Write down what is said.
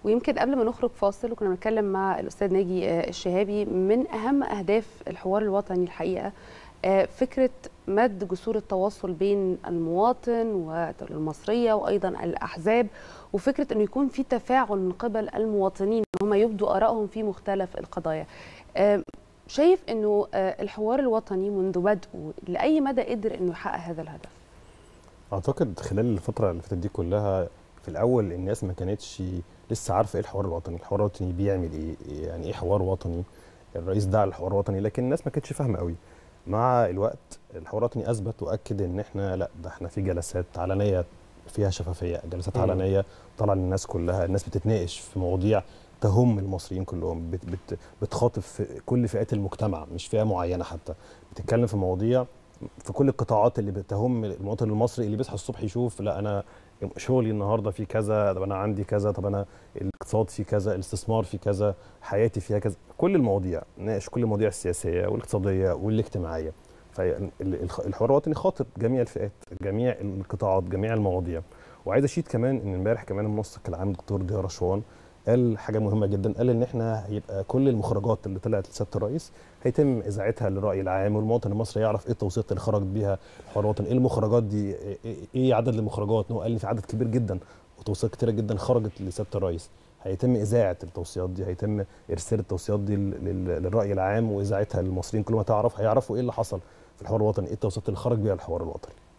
ويمكن قبل ما نخرج فاصل وكنا بنتكلم مع الاستاذ ناجي الشهابي من اهم اهداف الحوار الوطني الحقيقه فكره مد جسور التواصل بين المواطن والدوله المصريه وايضا الاحزاب وفكره انه يكون في تفاعل من قبل المواطنين ان هم يبدوا ارائهم في مختلف القضايا. شايف انه الحوار الوطني منذ بدءه لاي مدى قدر انه يحقق هذا الهدف؟ اعتقد خلال الفتره اللي فاتت دي كلها في الاول الناس ما كانتش لسه عارفه ايه الحوار الوطني، الحوار الوطني بيعمل ايه؟ يعني ايه حوار وطني؟ الرئيس دعا الحوار الوطني لكن الناس ما كانتش فاهمه قوي. مع الوقت الحوار الوطني اثبت واكد ان احنا لا ده احنا في جلسات علنيه فيها شفافيه، جلسات مم. علنيه طالعه للناس كلها، الناس بتتناقش في مواضيع تهم المصريين كلهم بت بت بتخاطب في كل فئات المجتمع مش فئه معينه حتى بتتكلم في مواضيع في كل القطاعات اللي بتهم المواطن المصري اللي بيصحى الصبح يشوف لا انا شغلي النهارده في كذا طب انا عندي كذا طب انا الاقتصاد في كذا الاستثمار في كذا حياتي فيها كذا كل المواضيع ناقش كل المواضيع السياسيه والاقتصاديه والاجتماعيه فالحوار الوطني خاطب جميع الفئات جميع القطاعات جميع المواضيع وعايز اشيد كمان ان امبارح كمان المنسق العام دكتور ضياء رشوان قال حاجه مهمه جدا قال ان احنا هيبقى كل المخرجات اللي طلعت لسياده الرئيس هيتم اذاعتها للراي العام والمواطن المصري يعرف ايه التوثيق اللي خرج بيها الحوار الوطني ايه المخرجات دي ايه عدد المخرجات هو قال ان في عدد كبير جدا وتوثيق كتيره جدا خرجت لسياده الرئيس هيتم اذاعه التوصيات دي هيتم ارسال التوصيات دي للراي العام واذاعتها للمصريين كلهم تعرف هيعرفوا ايه اللي حصل في الحوار الوطني ايه التوصيات اللي خرج بيها الحوار الوطني